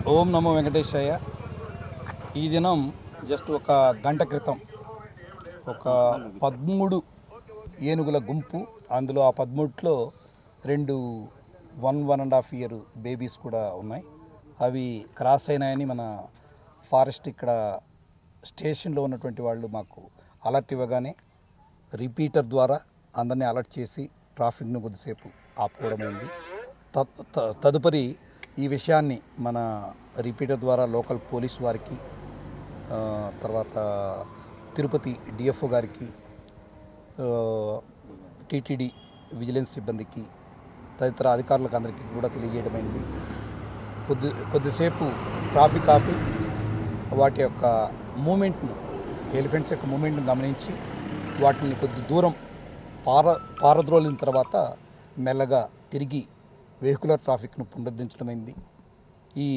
ఓం నమో వెంకటేశయ్య ఈ దినం జస్ట్ ఒక గంట క్రితం ఒక పదమూడు ఏనుగుల గుంపు అందులో ఆ పదమూడులో రెండు one one and half year babies కూడా ఉన్నాయి అవి క్రాస్ అయినాయని మన ఫారెస్ట్ ఇక్కడ స్టేషన్లో ఉన్నటువంటి వాళ్ళు మాకు అలర్ట్ ఇవ్వగానే రిపీటర్ ద్వారా అందరినీ అలర్ట్ చేసి ట్రాఫిక్ను కొద్దిసేపు ఆపుకోవడమైంది తద్- త- తదుపరి ఈ విషయాన్ని మన రిపీటర్ ద్వారా లోకల్ పోలీస్ వారికి ఆ, తర్వాత తిరుపతి డిఎఫ్ఓ గారికి టీటీడీ విజిలెన్స్ సిబ్బందికి తదితర అధికారులకు అందరికీ కూడా తెలియజేయడమైంది కొద్ది కొద్దిసేపు ట్రాఫిక్ ఆపి వాటి యొక్క మూమెంట్ను ఎలిఫెంట్స్ యొక్క మూమెంట్ను గమనించి వాటిని కొద్ది దూరం పార పారద్రోలిన తర్వాత మెల్లగా తిరిగి వెహికులర్ ట్రాఫిక్ను పునరుద్ధరించడమైంది ఈ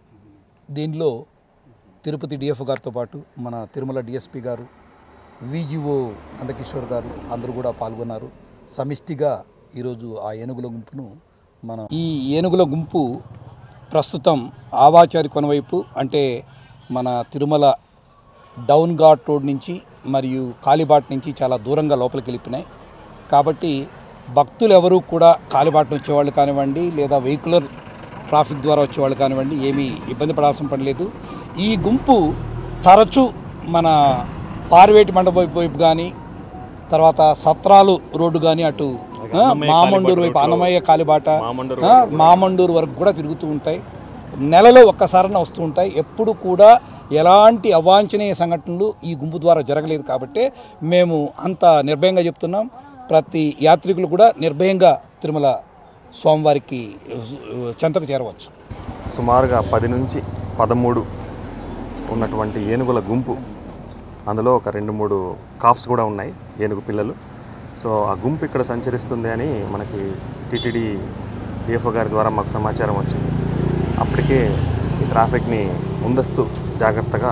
దీనిలో తిరుపతి డిఎఫ్ గారితో పాటు మన తిరుమల డిఎస్పి గారు విజిఓ నందకిషోర్ గారు అందరూ కూడా పాల్గొన్నారు సమిష్టిగా ఈరోజు ఆ ఏనుగుల గుంపును మనం ఈ ఏనుగుల గుంపు ప్రస్తుతం ఆవాచారి కొనవైపు అంటే మన తిరుమల డౌన్ ఘాట్ రోడ్ నుంచి మరియు కాలిబాట్ నుంచి చాలా దూరంగా లోపలికి వెళ్ళిపోయినాయి కాబట్టి భక్తులు ఎవరు కూడా కాలిబాటను వచ్చేవాళ్ళు కానివ్వండి లేదా వెహికులర్ ట్రాఫిక్ ద్వారా వచ్చేవాళ్ళు కానివ్వండి ఏమీ ఇబ్బంది పడాల్సిన పని లేదు ఈ గుంపు తరచూ మన పారివేటి మండపం వైపు కానీ తర్వాత సత్రాలు రోడ్డు కానీ అటు ఆ, మామండూరు వైపు అన్నమయ్య కాలిబాట ఆ, మామండూరు వరకు కూడా తిరుగుతూ ఉంటాయి నెలలో ఒక్కసారైనా వస్తూ ఉంటాయి ఎప్పుడు కూడా ఎలాంటి అవాంఛనీయ సంఘటనలు ఈ గుంపు ద్వారా జరగలేదు కాబట్టి మేము అంత నిర్భయంగా చెప్తున్నాం ప్రతి యాత్రికులు కూడా నిర్భయంగా తిరుమల స్వామివారికి ఆ, చెంతకు చేరవచ్చు సుమారుగా పది నుంచి పదమూడు ఉన్నటువంటి ఏనుగుల గుంపు అందులో ఒక రెండు మూడు కాఫ్స్ కూడా ఉన్నాయి ఏనుగు పిల్లలు సో ఆ గుంపు ఇక్కడ సంచరిస్తుంది అని మనకి టీటీడీ డిఎఫ్ఓ గారి ద్వారా మాకు సమాచారం వచ్చింది అప్పటికే ఈ ట్రాఫిక్ని ముందస్తు జాగ్రత్తగా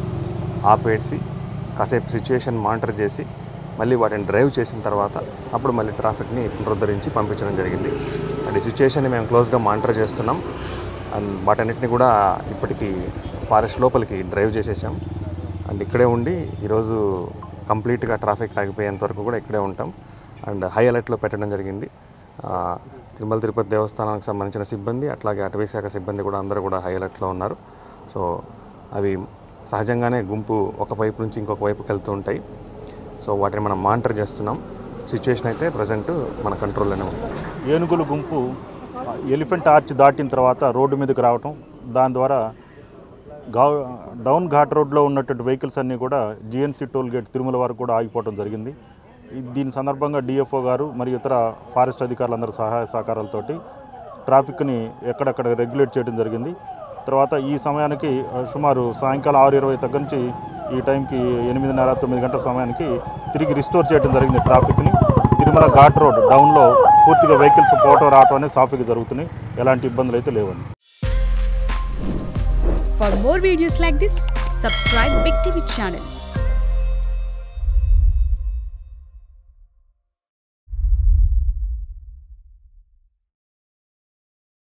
ఆపేసి కాసేపు సిచ్యుయేషన్ మానిటర్ చేసి మళ్ళీ వాటిని డ్రైవ్ చేసిన తర్వాత అప్పుడు మళ్ళీ ట్రాఫిక్ని పునరుద్ధరించి పంపించడం జరిగింది అండ్ ఈ సిచ్యుయేషన్ని మేము క్లోజ్గా మానిటర్ చేస్తున్నాం అండ్ వాటన్నిటిని కూడా ఇప్పటికీ ఫారెస్ట్ లోపలికి డ్రైవ్ చేసేసాం అండ్ ఇక్కడే ఉండి ఈరోజు కంప్లీట్గా ట్రాఫిక్ ఆగిపోయేంత వరకు కూడా ఇక్కడే ఉంటాం అండ్ హై అలర్ట్లో పెట్టడం జరిగింది ఆ, తిరుమల తిరుపతి దేవస్థానానికి సంబంధించిన సిబ్బంది అట్లాగే అటవీ శాఖ సిబ్బంది కూడా అందరూ కూడా హై అలర్ట్లో ఉన్నారు సో అవి సహజంగానే గుంపు ఒక వైపు నుంచి ఇంకొక వైపుకి వెళ్తూ ఉంటాయి సో వాటిని మనం మానిటర్ చేస్తున్నాం సిచ్యువేషన్ అయితే ప్రజెంట్ మన కంట్రోల్లోనే ఉంది ఏనుగుల గుంపు ఎలిఫెంట్ ఆర్చ్ దాటిన తర్వాత రోడ్డు మీదకి రావటం దాని ద్వారా గా డౌన్ ఘాట్ రోడ్లో ఉన్నటువంటి వెహికల్స్ అన్నీ కూడా జిఎన్సీ టోల్ గేట్ తిరుమల వరకు కూడా ఆగిపోవడం జరిగింది ఈ- దీని సందర్భంగా డిఎఫ్ఓ గారు మరియు ఇతర ఫారెస్ట్ అధికారులందరి సహాయ సహకారాలతోటి ట్రాఫిక్ని ఎక్కడెక్కడ రెగ్యులేట్ చేయడం జరిగింది తర్వాత ఈ సమయానికి ఆ, సుమారు సాయంకాలం ఆరు ఇరవై దగ్గర నుంచి ఈ టైంకి ఎనిమిదిన్నర తొమ్మిది గంటల సమయానికి తిరిగి రిస్టోర్ చేయడం జరిగింది ట్రాఫిక్ని తిరుమల ఘాట్ రోడ్ డౌన్లో పూర్తిగా వెహికల్స్ పోవటం రావటం అనేది సాఫీగా జరుగుతున్నాయి ఎలాంటి ఇబ్బందులు అయితే లేవండి For more videos like this, subscribe Big TV channel